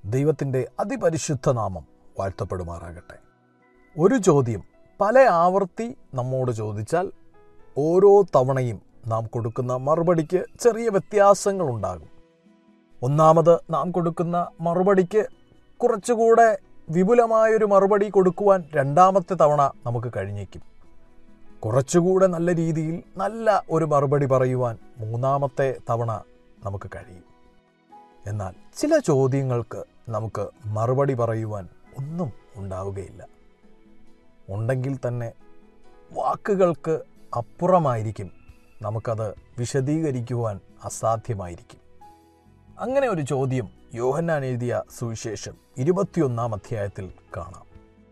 ദൈവത്തിൻ്റെ അതിപരിശുദ്ധ നാമം വാഴ്ത്തപ്പെടുമാറാകട്ടെ ഒരു ചോദ്യം പല ആവർത്തി നമ്മോട് ചോദിച്ചാൽ ഓരോ തവണയും നാം കൊടുക്കുന്ന മറുപടിക്ക് ചെറിയ വ്യത്യാസങ്ങളുണ്ടാകും ഒന്നാമത് നാം കൊടുക്കുന്ന മറുപടിക്ക് കുറച്ചുകൂടെ വിപുലമായൊരു മറുപടി കൊടുക്കുവാൻ രണ്ടാമത്തെ തവണ നമുക്ക് കഴിഞ്ഞേക്കും കുറച്ചുകൂടെ നല്ല രീതിയിൽ നല്ല ഒരു മറുപടി പറയുവാൻ മൂന്നാമത്തെ തവണ നമുക്ക് കഴിയും എന്നാൽ ചില ചോദ്യങ്ങൾക്ക് നമുക്ക് മറുപടി പറയുവാൻ ഒന്നും ഉണ്ടാവുകയില്ല ഉണ്ടെങ്കിൽ തന്നെ വാക്കുകൾക്ക് അപ്പുറമായിരിക്കും നമുക്കത് വിശദീകരിക്കുവാൻ അസാധ്യമായിരിക്കും അങ്ങനെ ഒരു ചോദ്യം യോഹന്നാൻ എഴുതിയ സുവിശേഷം ഇരുപത്തിയൊന്നാം അധ്യായത്തിൽ കാണാം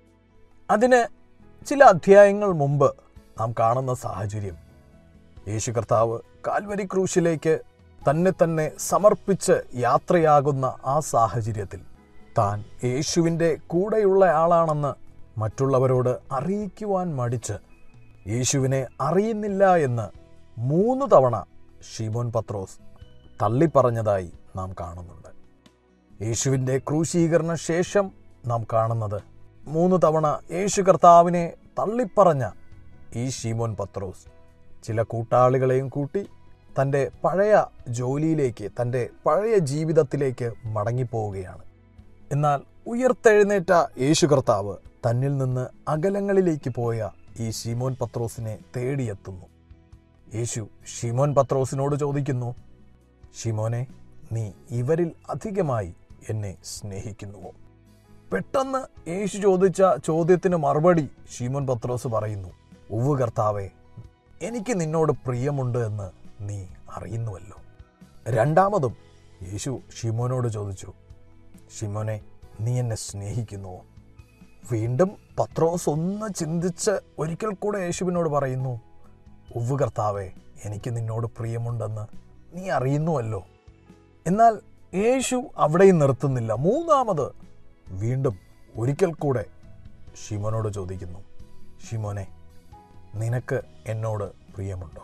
അതിന് ചില അധ്യായങ്ങൾ മുമ്പ് നാം കാണുന്ന സാഹചര്യം യേശു കർത്താവ് കാൽവരി ക്രൂശിലേക്ക് തന്നെ തന്നെ സമർപ്പിച്ച് യാത്രയാകുന്ന ആ സാഹചര്യത്തിൽ താൻ യേശുവിൻ്റെ കൂടെയുള്ള ആളാണെന്ന് മറ്റുള്ളവരോട് അറിയിക്കുവാൻ മടിച്ച് യേശുവിനെ അറിയുന്നില്ല എന്ന് മൂന്ന് തവണ ഷീമോൻ പത്രോസ് തള്ളിപ്പറഞ്ഞതായി നാം കാണുന്നുണ്ട് യേശുവിൻ്റെ ക്രൂശീകരണ ശേഷം നാം കാണുന്നത് മൂന്ന് തവണ യേശു കർത്താവിനെ തള്ളിപ്പറഞ്ഞ ഈ ഷീമോൻ പത്രോസ് ചില കൂട്ടാളികളെയും കൂട്ടി തൻ്റെ പഴയ ജോലിയിലേക്ക് തൻ്റെ പഴയ ജീവിതത്തിലേക്ക് മടങ്ങിപ്പോവുകയാണ് എന്നാൽ ഉയർത്തെഴുന്നേറ്റ യേശു കർത്താവ് തന്നിൽ നിന്ന് അകലങ്ങളിലേക്ക് പോയ ഈ ഷീമോൻ പത്രോസിനെ തേടിയെത്തുന്നു യേശു ഷീമോൻ പത്രോസിനോട് ചോദിക്കുന്നു ഷിമോനെ നീ ഇവരിൽ അധികമായി എന്നെ സ്നേഹിക്കുന്നുവോ പെട്ടെന്ന് യേശു ചോദിച്ച ചോദ്യത്തിന് മറുപടി ഷീമോൻ പത്രോസ് പറയുന്നു ഉവ് കർത്താവെ എനിക്ക് നിന്നോട് പ്രിയമുണ്ട് എന്ന് നീ അറിയുന്നുവല്ലോ രണ്ടാമതും യേശു ഷിമോനോട് ചോദിച്ചു ഷിമോനെ നീ എന്നെ സ്നേഹിക്കുന്നുവോ വീണ്ടും പത്രോസ് ഒന്ന് ചിന്തിച്ച് ഒരിക്കൽ കൂടെ യേശുവിനോട് പറയുന്നു ഉവ് കർത്താവെ എനിക്ക് നിന്നോട് പ്രിയമുണ്ടെന്ന് നീ അറിയുന്നുവല്ലോ എന്നാൽ യേശു അവിടെയും നിർത്തുന്നില്ല മൂന്നാമത് വീണ്ടും ഒരിക്കൽ കൂടെ ഷിമോനോട് ചോദിക്കുന്നു ഷിമോനെ നിനക്ക് എന്നോട് പ്രിയമുണ്ടോ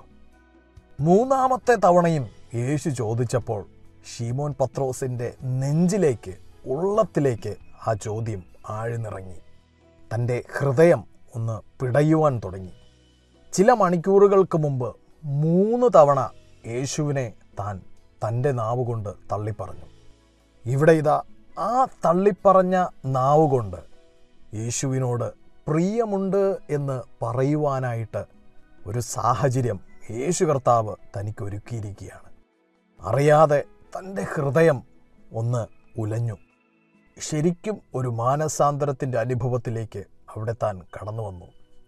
മൂന്നാമത്തെ തവണയും യേശു ചോദിച്ചപ്പോൾ ഷീമോൻ പത്രോസിൻ്റെ നെഞ്ചിലേക്ക് ഉള്ളത്തിലേക്ക് ആ ചോദ്യം ആഴ്ന്നിറങ്ങി തൻ്റെ ഹൃദയം ഒന്ന് പിടയുവാൻ തുടങ്ങി ചില മണിക്കൂറുകൾക്ക് മുമ്പ് മൂന്ന് തവണ യേശുവിനെ താൻ തൻ്റെ നാവ് കൊണ്ട് തള്ളിപ്പറഞ്ഞു ഇവിടെ ഇതാ ആ തള്ളിപ്പറഞ്ഞ നാവ് കൊണ്ട് യേശുവിനോട് പ്രിയമുണ്ട് എന്ന് പറയുവാനായിട്ട് ഒരു സാഹചര്യം യേശു കർത്താവ് തനിക്ക് ഒരുക്കിയിരിക്കുകയാണ് അറിയാതെ തൻ്റെ ഹൃദയം ഒന്ന് ഉലഞ്ഞു ശരിക്കും ഒരു മാനസാന്തരത്തിൻ്റെ അനുഭവത്തിലേക്ക് അവിടെ താൻ കടന്നു വന്നു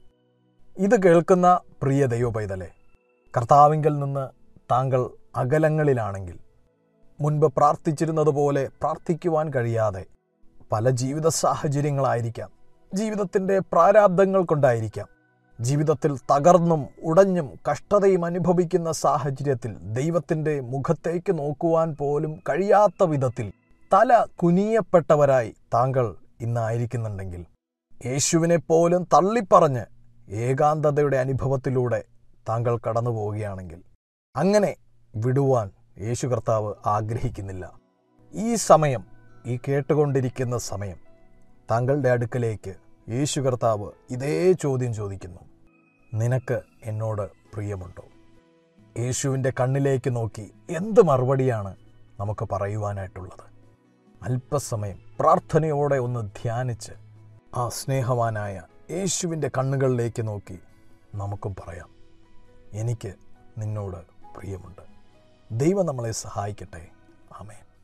ഇത് കേൾക്കുന്ന പ്രിയ ദൈവപൈതലെ കർത്താവിങ്കൽ നിന്ന് താങ്കൾ അകലങ്ങളിലാണെങ്കിൽ മുൻപ് പ്രാർത്ഥിച്ചിരുന്നത് പോലെ പ്രാർത്ഥിക്കുവാൻ കഴിയാതെ പല ജീവിത സാഹചര്യങ്ങളായിരിക്കാം ജീവിതത്തിൻ്റെ പ്രാരാബ്ദങ്ങൾ കൊണ്ടായിരിക്കാം ജീവിതത്തിൽ തകർന്നും ഉടഞ്ഞും കഷ്ടതയും അനുഭവിക്കുന്ന സാഹചര്യത്തിൽ ദൈവത്തിൻ്റെ മുഖത്തേക്ക് നോക്കുവാൻ പോലും കഴിയാത്ത വിധത്തിൽ തല കുനിയപ്പെട്ടവരായി താങ്കൾ ഇന്നായിരിക്കുന്നുണ്ടെങ്കിൽ യേശുവിനെ പോലും തള്ളിപ്പറഞ്ഞ് ഏകാന്തതയുടെ അനുഭവത്തിലൂടെ താങ്കൾ കടന്നു പോവുകയാണെങ്കിൽ അങ്ങനെ വിടുവാൻ യേശു കർത്താവ് ആഗ്രഹിക്കുന്നില്ല ഈ സമയം ഈ കേട്ടുകൊണ്ടിരിക്കുന്ന സമയം താങ്കളുടെ അടുക്കലേക്ക് യേശു കർത്താവ് ഇതേ ചോദ്യം ചോദിക്കുന്നു നിനക്ക് എന്നോട് പ്രിയമുണ്ടോ യേശുവിൻ്റെ കണ്ണിലേക്ക് നോക്കി എന്ത് മറുപടിയാണ് നമുക്ക് പറയുവാനായിട്ടുള്ളത് അല്പസമയം പ്രാർത്ഥനയോടെ ഒന്ന് ധ്യാനിച്ച് ആ സ്നേഹവാനായ യേശുവിൻ്റെ കണ്ണുകളിലേക്ക് നോക്കി നമുക്കും പറയാം എനിക്ക് നിന്നോട് പ്രിയമുണ്ട് ദൈവം നമ്മളെ സഹായിക്കട്ടെ ആമേൻ